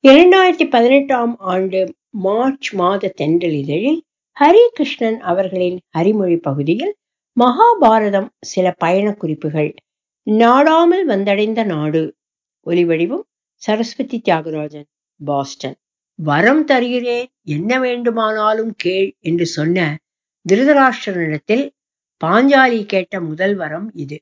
இரண்டாயிரத்தி பதினெட்டாம் ஆண்டு மார்ச் மாத தென்றலிதழில் ஹரி கிருஷ்ணன் அவர்களின் ஹரிமொழி பகுதியில் மகாபாரதம் சில பயணக் குறிப்புகள் நாடாமல் வந்தடைந்த நாடு ஒலிவடிவம் சரஸ்வதி தியாகராஜன் பாஸ்டன் வரம் தருகிறேன் என்ன வேண்டுமானாலும் கேள் என்று சொன்ன திருதராஷ்டிரனிடத்தில் பாஞ்சாலி கேட்ட முதல் வரம் இது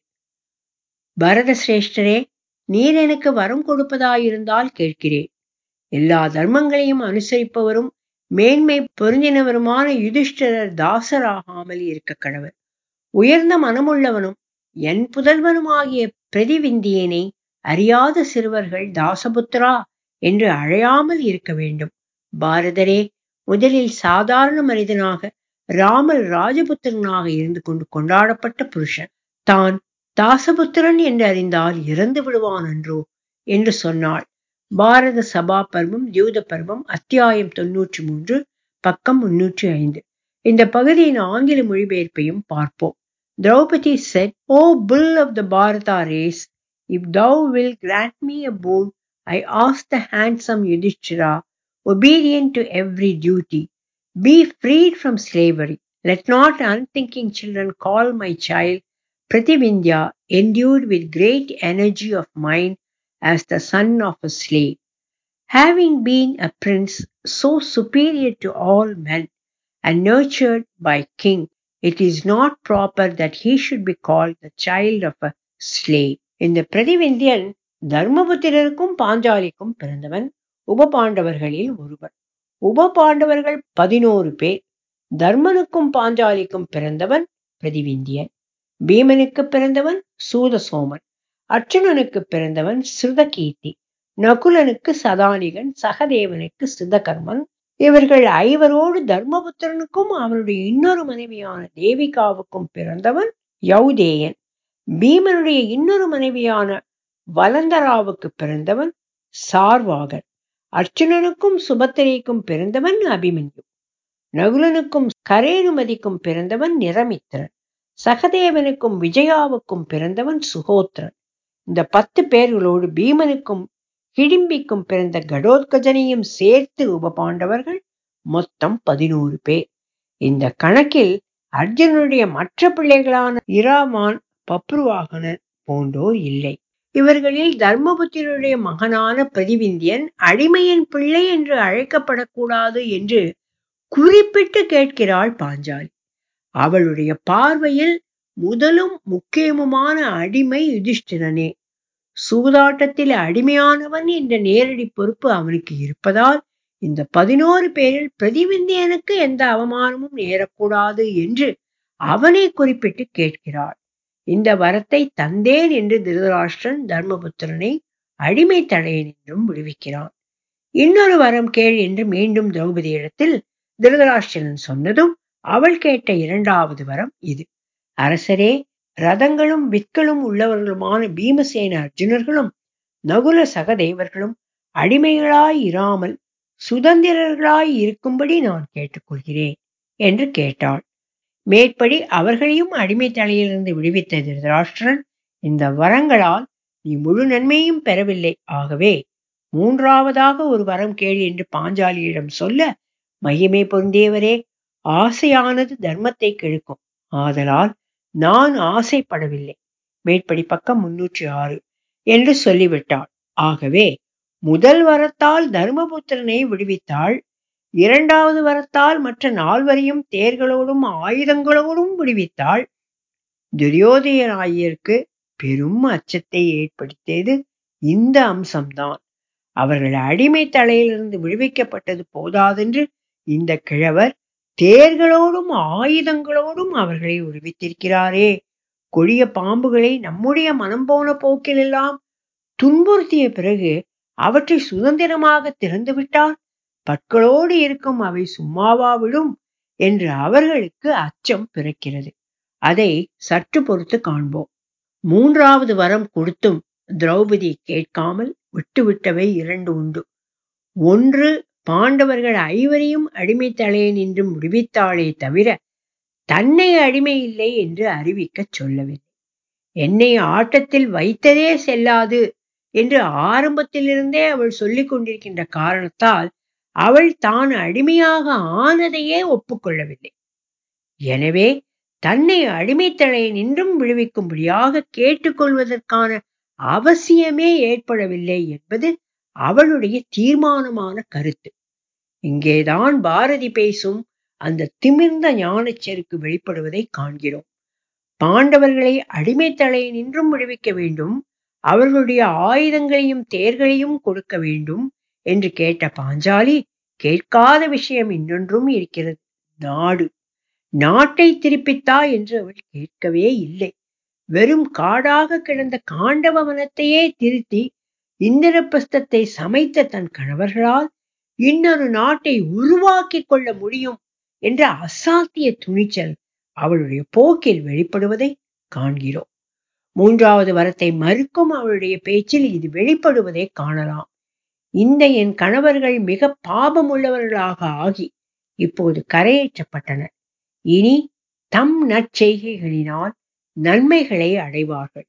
பரத சிரேஷ்டரே நீர் எனக்கு வரம் கொடுப்பதாயிருந்தால் கேட்கிறேன் எல்லா தர்மங்களையும் அனுசரிப்பவரும் மேன்மை பொருந்தினவருமான யுதிஷ்டிரர் தாசராகாமல் இருக்க கடவர் உயர்ந்த மனமுள்ளவனும் என் புதல்வனுமாகிய பிரதிவிந்தியனை அறியாத சிறுவர்கள் தாசபுத்திரா என்று அழையாமல் இருக்க வேண்டும் பாரதரே முதலில் சாதாரண மனிதனாக ராமர் ராஜபுத்திரனாக இருந்து கொண்டு கொண்டாடப்பட்ட புருஷன் தான் தாசபுத்திரன் என்று அறிந்தால் இறந்து விடுவான் என்றோ என்று சொன்னாள் பாரத சபா பர்வம் தியூத பர்வம் அத்தியாயம் தொன்னூற்றி மூன்று பக்கம் முன்னூற்றி ஐந்து இந்த பகுதியின் ஆங்கில மொழிபெயர்ப்பையும் பார்ப்போம் Draupadi said O bull of the Bharata race if thou will grant me a boon I ask the handsome Yudhishthira obedient to every duty be freed from slavery let not unthinking children call my child prativindya endued with great energy of mind as the son of a slave. Having been a prince so superior to all men and nurtured by king, it is not proper that he should be called the child of a slave. இந்த பிரதிவிந்தியன் தர்மபுத்திரருக்கும் பாஞ்சாலிக்கும் பிறந்தவன் உப பாண்டவர்களில் ஒருவர் உப பாண்டவர்கள் பதினோரு பேர் தர்மனுக்கும் பாஞ்சாலிக்கும் பிறந்தவன் பிரதிவிந்தியன் பீமனுக்கு பிறந்தவன் சூதசோமன் அர்ஜுனனுக்கு பிறந்தவன் சிருதகீர்த்தி நகுலனுக்கு சதானிகன் சகதேவனுக்கு சிதகர்மன் இவர்கள் ஐவரோடு தர்மபுத்திரனுக்கும் அவனுடைய இன்னொரு மனைவியான தேவிகாவுக்கும் பிறந்தவன் யௌதேயன் பீமனுடைய இன்னொரு மனைவியான வலந்தராவுக்கு பிறந்தவன் சார்வாகன் அர்ஜுனனுக்கும் சுபத்திரைக்கும் பிறந்தவன் அபிமன்யு நகுலனுக்கும் கரேனுமதிக்கும் பிறந்தவன் நிரமித்திரன் சகதேவனுக்கும் விஜயாவுக்கும் பிறந்தவன் சுகோத்திரன் இந்த பத்து பேர்களோடு பீமனுக்கும் கிடிம்பிக்கும் பிறந்த கடோத்கஜனையும் சேர்த்து உப பாண்டவர்கள் மொத்தம் பதினோரு பேர் இந்த கணக்கில் அர்ஜுனுடைய மற்ற பிள்ளைகளான இராமான் பப்ருவாகனன் போன்றோர் இல்லை இவர்களில் தர்மபுத்திரனுடைய மகனான பிரதிவிந்தியன் அடிமையின் பிள்ளை என்று அழைக்கப்படக்கூடாது என்று குறிப்பிட்டு கேட்கிறாள் பாஞ்சாலி அவளுடைய பார்வையில் முதலும் முக்கியமுமான அடிமை யுதிஷ்டிரனே சூதாட்டத்தில் அடிமையானவன் என்ற நேரடி பொறுப்பு அவனுக்கு இருப்பதால் இந்த பதினோரு பேரில் பிரதிவிந்தியனுக்கு எந்த அவமானமும் நேரக்கூடாது என்று அவனை குறிப்பிட்டு கேட்கிறாள் இந்த வரத்தை தந்தேன் என்று திருதராஷ்டிரன் தர்மபுத்திரனை அடிமை தடையன் என்றும் விடுவிக்கிறான் இன்னொரு வரம் கேள் என்று மீண்டும் திரௌபதியிடத்தில் திருதராஷ்டிரன் சொன்னதும் அவள் கேட்ட இரண்டாவது வரம் இது அரசரே ரதங்களும் விற்களும் உள்ளவர்களுமான பீமசேன அர்ஜுனர்களும் நகுல சகதேவர்களும் அடிமைகளாய் இராமல் சுதந்திரர்களாய் இருக்கும்படி நான் கேட்டுக்கொள்கிறேன் என்று கேட்டாள் மேற்படி அவர்களையும் அடிமை தலையிலிருந்து விடுவித்த திருதராஷ்டிரன் இந்த வரங்களால் நீ முழு நன்மையும் பெறவில்லை ஆகவே மூன்றாவதாக ஒரு வரம் கேள் என்று பாஞ்சாலியிடம் சொல்ல மகிமை பொருந்தியவரே ஆசையானது தர்மத்தை கெடுக்கும் ஆதலால் நான் ஆசைப்படவில்லை மேற்படி பக்கம் முன்னூற்றி ஆறு என்று சொல்லிவிட்டாள் ஆகவே முதல் வரத்தால் தர்மபுத்திரனை விடுவித்தாள் இரண்டாவது வரத்தால் மற்ற நால்வரையும் தேர்களோடும் ஆயுதங்களோடும் விடுவித்தாள் துரியோதயராயருக்கு பெரும் அச்சத்தை ஏற்படுத்தியது இந்த அம்சம்தான் அவர்கள் அடிமை தலையிலிருந்து விடுவிக்கப்பட்டது போதாதென்று இந்த கிழவர் தேர்களோடும் ஆயுதங்களோடும் அவர்களை விடுவித்திருக்கிறாரே கொடிய பாம்புகளை நம்முடைய மனம் போன போக்கிலெல்லாம் துன்புறுத்திய பிறகு அவற்றை சுதந்திரமாக திறந்துவிட்டால் பற்களோடு இருக்கும் அவை சும்மாவா விடும் என்று அவர்களுக்கு அச்சம் பிறக்கிறது அதை சற்று பொறுத்து காண்போம் மூன்றாவது வரம் கொடுத்தும் திரௌபதி கேட்காமல் விட்டுவிட்டவை இரண்டு உண்டு ஒன்று பாண்டவர்கள் ஐவரையும் அடிமை தலையன் என்று முடிவித்தாளே தவிர தன்னை அடிமை இல்லை என்று அறிவிக்கச் சொல்லவில்லை என்னை ஆட்டத்தில் வைத்ததே செல்லாது என்று ஆரம்பத்திலிருந்தே அவள் சொல்லிக் கொண்டிருக்கின்ற காரணத்தால் அவள் தான் அடிமையாக ஆனதையே ஒப்புக்கொள்ளவில்லை எனவே தன்னை அடிமைத்தலை நின்றும் விடுவிக்கும்படியாக கேட்டுக்கொள்வதற்கான அவசியமே ஏற்படவில்லை என்பது அவளுடைய தீர்மானமான கருத்து இங்கேதான் பாரதி பேசும் அந்த திமிர்ந்த ஞானச்செருக்கு வெளிப்படுவதை காண்கிறோம் பாண்டவர்களை அடிமைத்தலை நின்றும் விடுவிக்க வேண்டும் அவர்களுடைய ஆயுதங்களையும் தேர்களையும் கொடுக்க வேண்டும் என்று கேட்ட பாஞ்சாலி கேட்காத விஷயம் இன்னொன்றும் இருக்கிறது நாடு நாட்டை திருப்பித்தா என்று அவள் கேட்கவே இல்லை வெறும் காடாக கிடந்த காண்டவ வனத்தையே திருத்தி இந்திரபிரஸ்தத்தை சமைத்த தன் கணவர்களால் இன்னொரு நாட்டை உருவாக்கி கொள்ள முடியும் என்ற அசாத்திய துணிச்சல் அவளுடைய போக்கில் வெளிப்படுவதை காண்கிறோம் மூன்றாவது வரத்தை மறுக்கும் அவளுடைய பேச்சில் இது வெளிப்படுவதை காணலாம் இந்த என் கணவர்கள் மிக பாபமுள்ளவர்களாக ஆகி இப்போது கரையேற்றப்பட்டனர் இனி தம் நற்செய்கைகளினால் நன்மைகளை அடைவார்கள்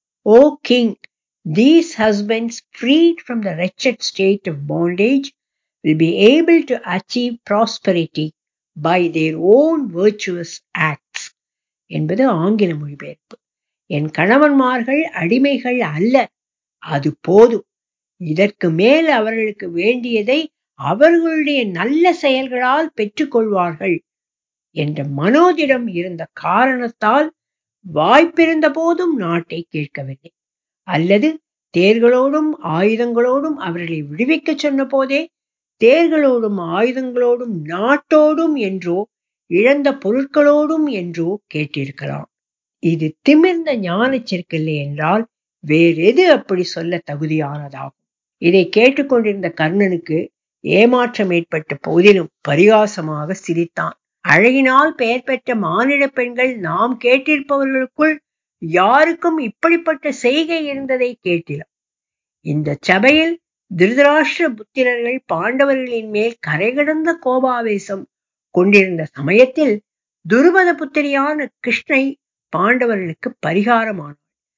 O king these husbands freed from the wretched state of bondage will be able to achieve prosperity by their own virtuous acts என்பது ஆங்கில மொழிபெயர்ப்பு என் கணவன்மார்கள் அடிமைகள் அல்ல அது போதும் இதற்கு மேல் அவர்களுக்கு வேண்டியதை அவர்களுடைய நல்ல செயல்களால் பெற்றுக்கொள்வார்கள் என்ற மனோதிடம் இருந்த காரணத்தால் வாய்ப்பிருந்த போதும் நாட்டை கேட்கவில்லை அல்லது தேர்களோடும் ஆயுதங்களோடும் அவர்களை விடுவிக்க சொன்ன போதே தேர்களோடும் ஆயுதங்களோடும் நாட்டோடும் என்றோ இழந்த பொருட்களோடும் என்றோ கேட்டிருக்கலாம் இது திமிர்ந்த ஞானச்சிற்கில்லை என்றால் வேறெது அப்படி சொல்ல தகுதியானதாகும் இதை கேட்டுக்கொண்டிருந்த கர்ணனுக்கு ஏமாற்றம் ஏற்பட்ட போதிலும் பரிகாசமாக சிரித்தான் அழகினால் பெயர் பெற்ற மானிட பெண்கள் நாம் கேட்டிருப்பவர்களுக்குள் யாருக்கும் இப்படிப்பட்ட செய்கை இருந்ததை கேட்டிலும் இந்த சபையில் திருதராஷ்டிர புத்திரர்கள் பாண்டவர்களின் மேல் கரை கடந்த கோபாவேசம் கொண்டிருந்த சமயத்தில் துருபத புத்திரியான கிருஷ்ணை பாண்டவர்களுக்கு பரிகாரமானாள்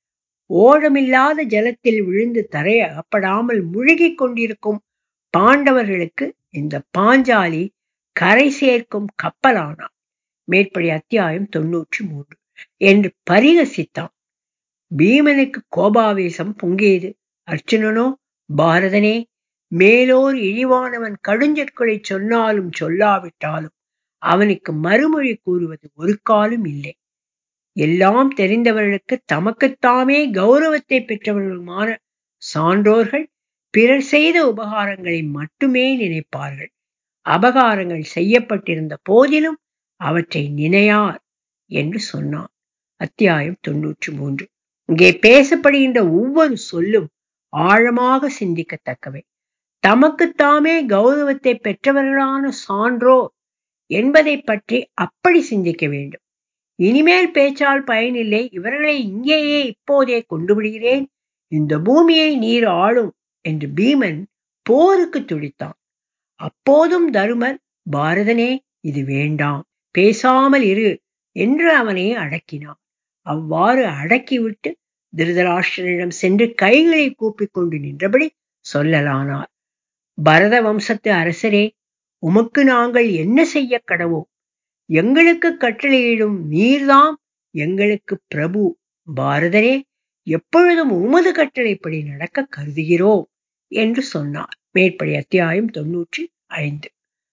ஓடமில்லாத ஜலத்தில் விழுந்து தரை அகப்படாமல் முழுகிக் கொண்டிருக்கும் பாண்டவர்களுக்கு இந்த பாஞ்சாலி கரை சேர்க்கும் கப்பலானாள் மேற்படி அத்தியாயம் தொன்னூற்றி மூன்று என்று பரிகசித்தான் பீமனுக்கு கோபாவேசம் பொங்கியது அர்ச்சுனனோ பாரதனே மேலோர் இழிவானவன் கடுஞ்சொற்களை சொன்னாலும் சொல்லாவிட்டாலும் அவனுக்கு மறுமொழி கூறுவது ஒரு காலும் இல்லை எல்லாம் தெரிந்தவர்களுக்கு தமக்குத்தாமே கௌரவத்தை பெற்றவர்களுமான சான்றோர்கள் பிறர் செய்த உபகாரங்களை மட்டுமே நினைப்பார்கள் அபகாரங்கள் செய்யப்பட்டிருந்த போதிலும் அவற்றை நினையார் என்று சொன்னான் அத்தியாயம் தொன்னூற்றி மூன்று இங்கே பேசப்படுகின்ற ஒவ்வொரு சொல்லும் ஆழமாக சிந்திக்கத்தக்கவை தமக்குத்தாமே கௌரவத்தை பெற்றவர்களான சான்றோர் என்பதை பற்றி அப்படி சிந்திக்க வேண்டும் இனிமேல் பேச்சால் பயனில்லை இவர்களை இங்கேயே இப்போதே கொண்டு விடுகிறேன் இந்த பூமியை நீர் ஆளும் என்று பீமன் போருக்கு துடித்தான் அப்போதும் தருமர் பாரதனே இது வேண்டாம் பேசாமல் இரு என்று அவனை அடக்கினான் அவ்வாறு அடக்கிவிட்டு திருதராஷ்டிரனிடம் சென்று கைகளை கூப்பிக் கொண்டு நின்றபடி சொல்லலானார் பரத வம்சத்து அரசரே உமக்கு நாங்கள் என்ன செய்ய கடவோம் எங்களுக்கு கட்டளையிடும் நீர்தாம் எங்களுக்கு பிரபு பாரதரே எப்பொழுதும் உமது கட்டளைப்படி நடக்க கருதுகிறோம் என்று சொன்னார் மேற்படி அத்தியாயம் தொன்னூற்றி ஐந்து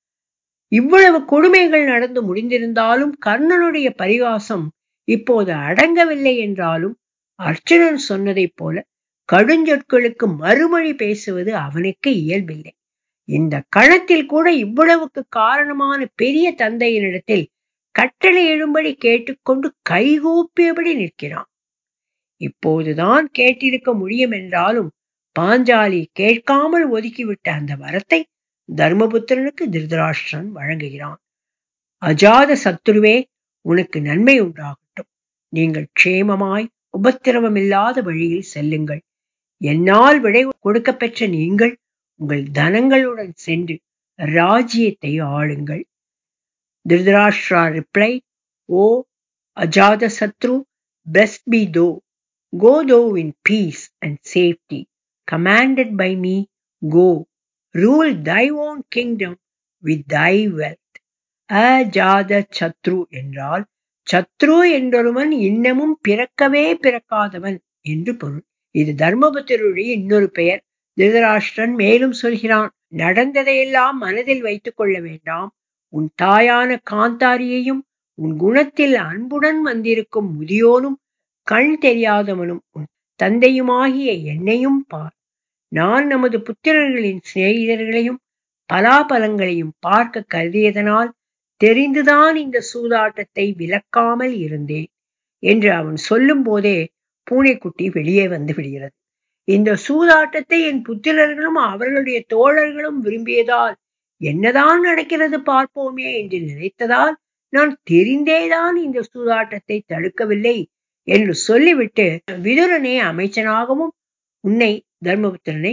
இவ்வளவு கொடுமைகள் நடந்து முடிந்திருந்தாலும் கர்ணனுடைய பரிகாசம் இப்போது அடங்கவில்லை என்றாலும் அர்ச்சுனன் சொன்னதைப் போல கடுஞ்சொற்களுக்கு மறுமொழி பேசுவது அவனுக்கு இயல்பில்லை இந்த களத்தில் கூட இவ்வளவுக்கு காரணமான பெரிய தந்தையினிடத்தில் கட்டளை எழும்படி கேட்டுக்கொண்டு கைகூப்பியபடி நிற்கிறான் இப்போதுதான் கேட்டிருக்க முடியும் என்றாலும் பாஞ்சாலி கேட்காமல் ஒதுக்கிவிட்ட அந்த வரத்தை தர்மபுத்திரனுக்கு திருதராஷ்டிரன் வழங்குகிறான் அஜாத சத்துருவே உனக்கு நன்மை உண்டாகட்டும் நீங்கள் க்ஷேமமாய் உபத்திரவமில்லாத வழியில் செல்லுங்கள் என்னால் விடை கொடுக்க பெற்ற நீங்கள் உங்கள் தனங்களுடன் சென்று ராஜ்யத்தை ஆளுங்கள் திருதராஷ்டிரா ரிப்ளை ஓ அஜாத சத்ரு best B thou go thou in peace and safety commanded by me, go, rule thy own kingdom with thy wealth. Ajatashatru என்றால் சத்ரு என்றொருவன் இன்னமும் பிறக்கவே பிறக்காதவன் என்று பொருள் இது தர்மபுத்திரருடைய இன்னொரு பெயர் திருதராஷ்டிரன் மேலும் சொல்கிறான் நடந்ததையெல்லாம் மனதில் வைத்துக் கொள்ள வேண்டாம் உன் தாயான காந்தாரியையும் உன் குணத்தில் அன்புடன் வந்திருக்கும் முதியோனும் கண் தெரியாதவனும் உன் தந்தையுமாகிய என்னையும் பார் நான் நமது புத்திரர்களின் சிநேகிதர்களையும் பலாபலங்களையும் பார்க்க கருதியதனால் தெரிந்துதான் இந்த சூதாட்டத்தை விலக்காமல் இருந்தேன் என்று அவன் சொல்லும் போதே பூனைக்குட்டி வெளியே வந்து விடுகிறது இந்த சூதாட்டத்தை என் புத்திரர்களும் அவர்களுடைய தோழர்களும் விரும்பியதால் என்னதான் நடக்கிறது பார்ப்போமே என்று நினைத்ததால் நான் தெரிந்தேதான் இந்த சூதாட்டத்தை தடுக்கவில்லை என்று சொல்லிவிட்டு விதுரனை அமைச்சனாகவும் உன்னை தர்மபுத்திரனை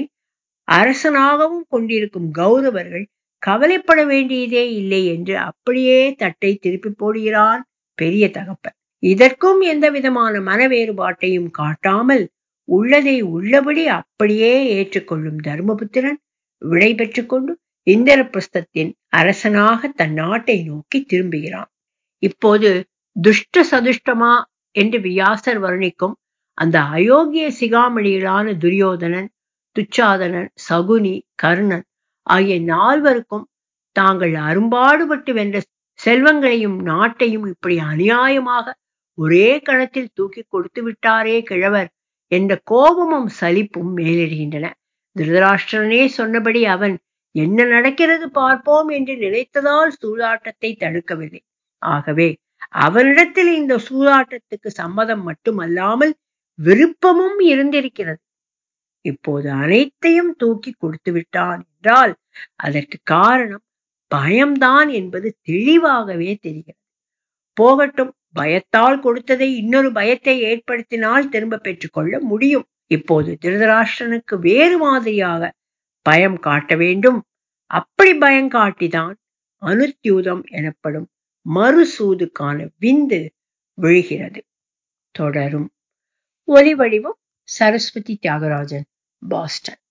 அரசனாகவும் கொண்டிருக்கும் கௌரவர்கள் கவலைப்பட வேண்டியதே இல்லை என்று அப்படியே தட்டை திருப்பி போடுகிறான் பெரிய தகப்பன் இதற்கும் எந்த விதமான மன வேறுபாட்டையும் காட்டாமல் உள்ளதை உள்ளபடி அப்படியே ஏற்றுக்கொள்ளும் தர்மபுத்திரன் விடை பெற்றுக் கொண்டு இந்திரபிரஸ்தத்தின் அரசனாக தன் நாட்டை நோக்கி திரும்புகிறான் இப்போது துஷ்ட சதுஷ்டமா என்று வியாசர் வர்ணிக்கும் அந்த அயோக்கிய சிகாமணிகளான துரியோதனன் துச்சாதனன் சகுனி கர்ணன் ஆகிய நால்வருக்கும் தாங்கள் அரும்பாடுபட்டு வென்ற செல்வங்களையும் நாட்டையும் இப்படி அநியாயமாக ஒரே கணத்தில் தூக்கி கொடுத்து விட்டாரே கிழவர் என்ற கோபமும் சலிப்பும் மேலிடுகின்றன திருதராஷ்டிரனே சொன்னபடி அவன் என்ன நடக்கிறது பார்ப்போம் என்று நினைத்ததால் சூதாட்டத்தை தடுக்கவில்லை ஆகவே அவனிடத்தில் இந்த சூதாட்டத்துக்கு சம்மதம் மட்டுமல்லாமல் விருப்பமும் இருந்திருக்கிறது இப்போது அனைத்தையும் தூக்கி கொடுத்து விட்டான் என்றால் அதற்கு காரணம் பயம்தான் என்பது தெளிவாகவே தெரிகிறது போகட்டும் பயத்தால் கொடுத்ததை இன்னொரு பயத்தை ஏற்படுத்தினால் திரும்ப பெற்றுக்கொள்ள முடியும் இப்போது திருதராஷ்டிரனுக்கு வேறு மாதிரியாக பயம் காட்ட வேண்டும் அப்படி பயம் காட்டிதான் அனுத்தியூதம் எனப்படும் மறுசூதுக்கான விந்து விழுகிறது தொடரும் ஒலி வடிவம் சரஸ்வதி தியாகராஜன் பாஸ்டன்